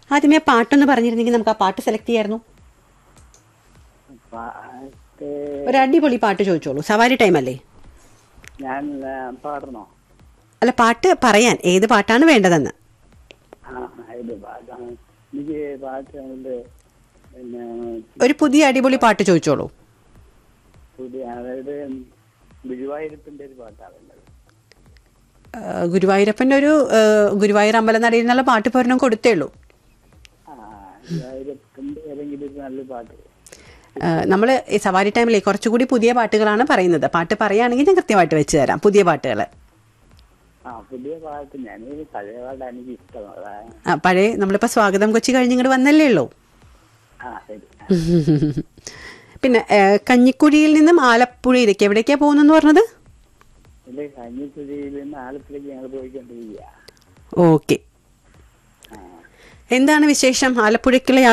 ആദ്യമേ പാട്ടൊന്ന് പറഞ്ഞിരുന്നെങ്കിൽ നമുക്ക് ആ പാട്ട് സെലക്ട് ചെയ്യായിരുന്നു പാട്ട് ഒരു അടിപൊളി പാട്ട് ചോദിച്ചോളൂ സവാരി ടൈം അല്ലേ ഞാൻ ആ, പാടണോ അല്ല പാട്ട് പറയാൻ ഏത് പാട്ടാണ് വേണ്ടതെന്ന് ആ ഇത് പാട്ടാണ് എനിക്ക് പാട്ട് ഉണ്ട് പിന്നെ ഒരു പുതിയ അടിപൊളി പാട്ട് ചോദിച്ചോളൂ പുതിയ അതായത് ഗുരുവായൂരപ്പൻ്റെ ഒരു പാട്ടാണ് ഉള്ളത് ആ, ഗുരുവായൂരപ്പൻ്റെ ഒരു ആ, ഗുരുവായൂർ അമ്പലം നടയിൽ നിന്നുള്ള പാട്ട് പോരണം കൊടുത്തേ ഉള്ളൂ ആ ഗുരുവായൂരപ്പൻ്റെ ഏതെങ്കിലും ഒരു നല്ല പാട്ട് നമ്മൾ ഈ സവാരി ടൈമിലെ കുറച്ചുകൂടി പുതിയ പാട്ടുകളാണ് പറയുന്നത് പാട്ട് പറയുകയാണെങ്കിൽ ഞാൻ കൃത്യമായിട്ട് വെച്ച് തരാം പുതിയ പാട്ടുകൾ ആ പുതിയ പാട്ട് ഞാൻ പഴയ പാട്ടാണ് എനിക്ക് ഇഷ്ടം അതാ ആ, പഴയ നമ്മളിപ്പോൾ സ്വാഗതം കൊച്ചി കഴിഞ്ഞ് ഇങ്ങോട്ട് വന്നല്ലേ ഉള്ളൂ ആ ശരി പിന്നെ ആ, കഞ്ഞിക്കുഴിയിൽ നിന്നും ആലപ്പുഴയിലേക്ക് എവിടേക്കാണ് പോകുന്നെന്ന് പറഞ്ഞത് ഇത് കഞ്ഞിക്കുഴിയിൽ നിന്ന് ആലപ്പുഴയ്ക്ക് ഞങ്ങൾ പോയിക്കൊണ്ടിരിക്കുക ഓക്കെ എന്താണ് വിശേഷം ആലപ്പുഴയ്ക്കുള്ള